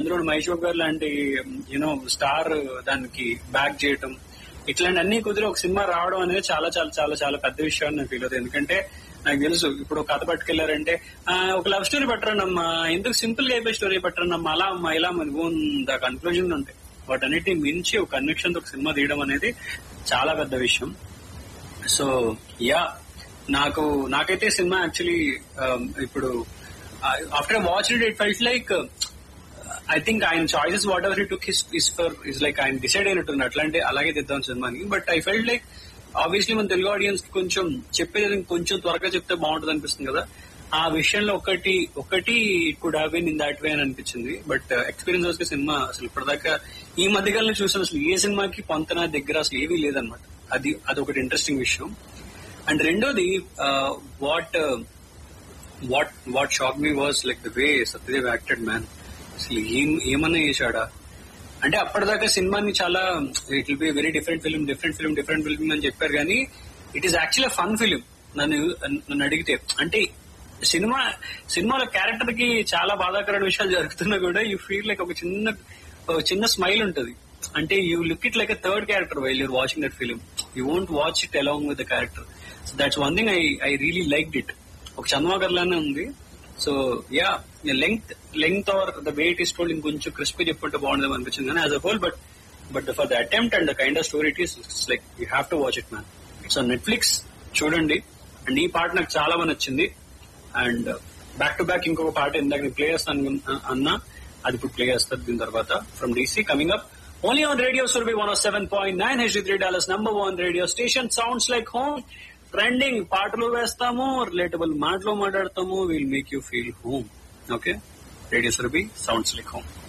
అందులో మైషోక్ గారు లాంటి యూనో స్టార్ దానికి బ్యాక్ చేయటం ఇట్లాంటి అన్ని కుదిరి ఒక సినిమా రావడం అనేది చాలా చాలా చాలా చాలా పెద్ద విషయం అని నేను ఫీల్ అవుతుంది ఎందుకంటే నాకు తెలుసు ఇప్పుడు కథ పట్టుకెళ్లారంటే ఆ, ఒక లవ్ స్టోరీ పట్టరండమ్మా ఎందుకు సింపుల్ గా అయిపోయి స్టోరీ పట్టరండమ్మా అలా అమ్మా ఇలా ద కన్క్లూజన్ ఉంటాయి వాటన్నిటిని మించి ఒక కన్విక్షన్ తో ఒక సినిమా తీయడం అనేది చాలా పెద్ద విషయం సో యా నాకు నాకైతే సినిమా యాక్చువల్లీ ఇప్పుడు after watch it it felt like I think ఆయన choices whatever took his is for is like ఆయన డిసైడ్ అయినట్టుంది అట్లాంటి అలాగే తెద్దాం సినిమాని but I felt like obviously మన తెలుగు ఆడియన్స్ కి కొంచెం చెప్పేది కొంచెం త్వరగా చెప్తే బాగుంటుంది అనిపిస్తుంది కదా ఆ విషయంలో ఒకటి ఒకటి could have been in that way అని అనిపించింది బట్ ఎక్స్పీరియన్స్ కి సినిమా అసలు ఇప్పటిదాకా ఈ మధ్యకాలంలో చూసాను అసలు ఏ సినిమాకి పొంతన దగ్గర అసలు ఏమీ లేదనమాట అది అదొకటి ఇంట్రెస్టింగ్ విషయం అండ్ రెండోది what what what shock me was like the way Satyadev acted man అసలు ఏం ఏమన్నా చేశాడా అంటే అప్పటిదాకా సినిమాని చాలా it will be very different film different film different film అని చెప్పారు కానీ it is actually fun film నన్ను నన్ను అడిగితే అంటే సినిమా సినిమాలో క్యారెక్టర్ కి చాలా బాధాకరమైన విషయాలు జరుగుతున్నా కూడా యూ ఫీల్ లైక్ ఒక చిన్న ఒక చిన్న స్మైల్ ఉంటుంది అంటే you look it like a third character while you're watching that film you won't watch it along with the character so that's one thing I I really like it ఒక చంద్రబాబు లానే ఉంది so yeah length length or the weight is told ఇంకొంచెం crispy చెప్పుంటే బాగుండదు అనిపించింది కానీ as a whole but but for the attempt and the kind of story it is like you have to watch it man so Netflix చూడండి and ఈ పాట నాకు చాలా బాగా నచ్చింది అండ్ బ్యాక్ టు బ్యాక్ ఇంకొక పాట ఇందాక నేను ప్లే చేస్తాను అన్నా అది ఇప్పుడు ప్లే చేస్తారు దీని తర్వాత from DC coming up only on radio Surabhi one seven point nine H three dollars number one radio station sounds like home trending పాటలు వేస్తాము రిలేటబుల్ మాటలు మాట్లాడతాము will make you feel home okay radio Surabhi sounds like home